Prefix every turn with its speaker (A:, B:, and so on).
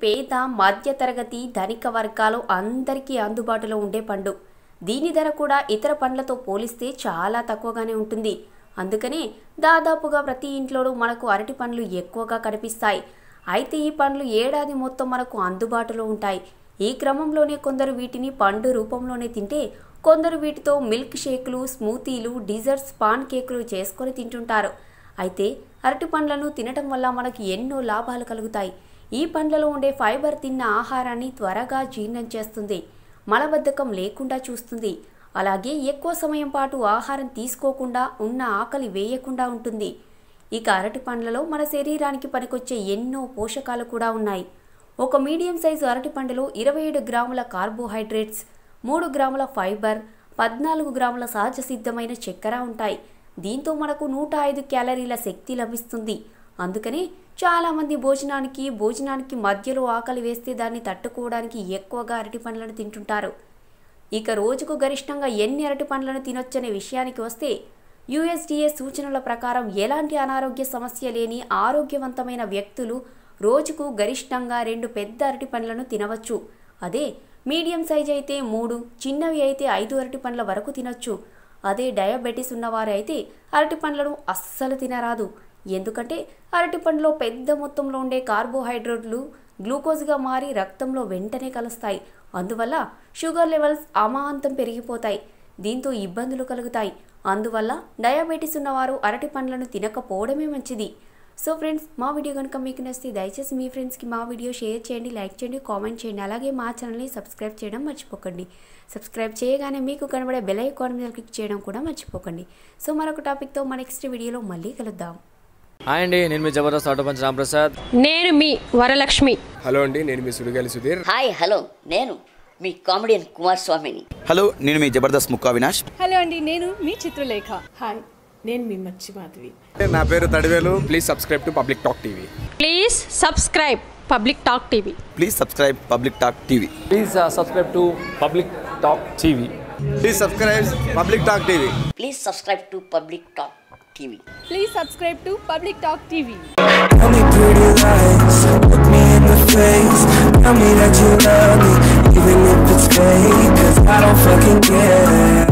A: పేద మధ్యతరగతి ధనిక వర్గాలు అందరికీ అందుబాటులో ఉండే పండు దీని ధర కూడా ఇతర పండ్లతో పోలిస్తే చాలా తక్కువగానే ఉంటుంది అందుకనే దాదాపుగా ప్రతి ఇంట్లోనూ మనకు అరటి పండ్లు ఎక్కువగా కనిపిస్తాయి అయితే ఈ పండ్లు ఏడాది మొత్తం మనకు అందుబాటులో ఉంటాయి ఈ క్రమంలోనే కొందరు వీటిని పండు రూపంలోనే తింటే కొందరు వీటితో మిల్క్ షేకులు స్మూతీలు డిజర్ట్స్ పాన్ కేకులు చేసుకొని తింటుంటారు అయితే అరటి పండ్లను తినటం వల్ల మనకు ఎన్నో లాభాలు కలుగుతాయి ఈ పండ్లలో ఉండే ఫైబర్ తిన్న ఆహారాన్ని త్వరగా జీర్ణం చేస్తుంది మలబద్ధకం లేకుండా చూస్తుంది అలాగే ఎక్కువ సమయం పాటు ఆహారం తీసుకోకుండా ఉన్న ఆకలి వేయకుండా ఉంటుంది ఇక అరటి పండ్లలో మన శరీరానికి పనికొచ్చే ఎన్నో పోషకాలు కూడా ఉన్నాయి ఒక మీడియం సైజు అరటి పండులో ఇరవై ఏడు గ్రాముల కార్బోహైడ్రేట్స్ మూడు గ్రాముల ఫైబర్ పద్నాలుగు గ్రాముల సహజ సిద్ధమైన చక్కెర ఉంటాయి దీంతో మనకు నూట ఐదు క్యాలరీల శక్తి లభిస్తుంది అందుకనే చాలామంది భోజనానికి భోజనానికి మధ్యలో ఆకలి వేస్తే దాన్ని తట్టుకోవడానికి ఎక్కువగా అరటి పండ్లను తింటుంటారు ఇక రోజుకు గరిష్టంగా ఎన్ని అరటి పండ్లను తినొచ్చనే విషయానికి వస్తే యుఎస్డిఏ సూచనల ప్రకారం ఎలాంటి అనారోగ్య సమస్య లేని ఆరోగ్యవంతమైన వ్యక్తులు రోజుకు గరిష్టంగా రెండు పెద్ద అరటి పండ్లను తినవచ్చు అదే మీడియం సైజ్ అయితే మూడు చిన్నవి అయితే ఐదు అరటి పండ్ల వరకు తినొచ్చు అదే డయాబెటీస్ ఉన్నవారు అయితే అరటి పండ్లను అస్సలు తినరాదు ఎందుకంటే అరటి పండులో పెద్ద మొత్తంలో ఉండే కార్బోహైడ్రేట్లు గ్లూకోజ్గా మారి రక్తంలో వెంటనే కలుస్తాయి అందువల్ల షుగర్ లెవెల్స్ అమాంతం పెరిగిపోతాయి దీంతో ఇబ్బందులు కలుగుతాయి అందువల్ల డయాబెటీస్ ఉన్నవారు అరటి పండ్లను తినకపోవడమే మంచిది సో ఫ్రెండ్స్ మా వీడియో కనుక మీకు నచ్చితే దయచేసి మీ ఫ్రెండ్స్కి మా వీడియో షేర్ చేయండి లైక్ చేయండి కామెంట్ చేయండి అలాగే మా ఛానల్ని సబ్స్క్రైబ్ చేయడం మర్చిపోకండి సబ్స్క్రైబ్ చేయగానే మీకు కనబడే బెల్ ఐకాన్ మీద క్లిక్ చేయడం కూడా మర్చిపోకండి సో మరొక టాపిక్తో మా నెక్స్ట్ వీడియోలో మళ్ళీ కలుద్దాం
B: హాయ్ అండి నేను మీ జబర్దస్త్ ఆటో పంచ్ రాంప్రసాద్
C: నేను మీ వరలక్ష్మి
D: హలో అండి నేను మీ సుడిగాలి సుధీర్
E: హాయ్ హలో నేను మీ కామెడియన్ కుమార్ స్వామిని
F: హలో నేను మీ జబర్దస్త్ ముక్కా వినాష్
G: హలో అండి నేను మీ చిత్రలేఖ హాయ్ నేను మీ మచ్చి మాధవి
D: నా పేరు Tadivelu please subscribe to public talk TV
C: please subscribe public talk TV
F: please subscribe public talk TV
B: please subscribe to public talk TV
F: please subscribe public talk TV
E: please subscribe to public talk TV
G: please subscribe to public talk TV
H: Tell me pretty lies, look me in the face Tell me that you love me, even if it's fake Cause I don't fucking care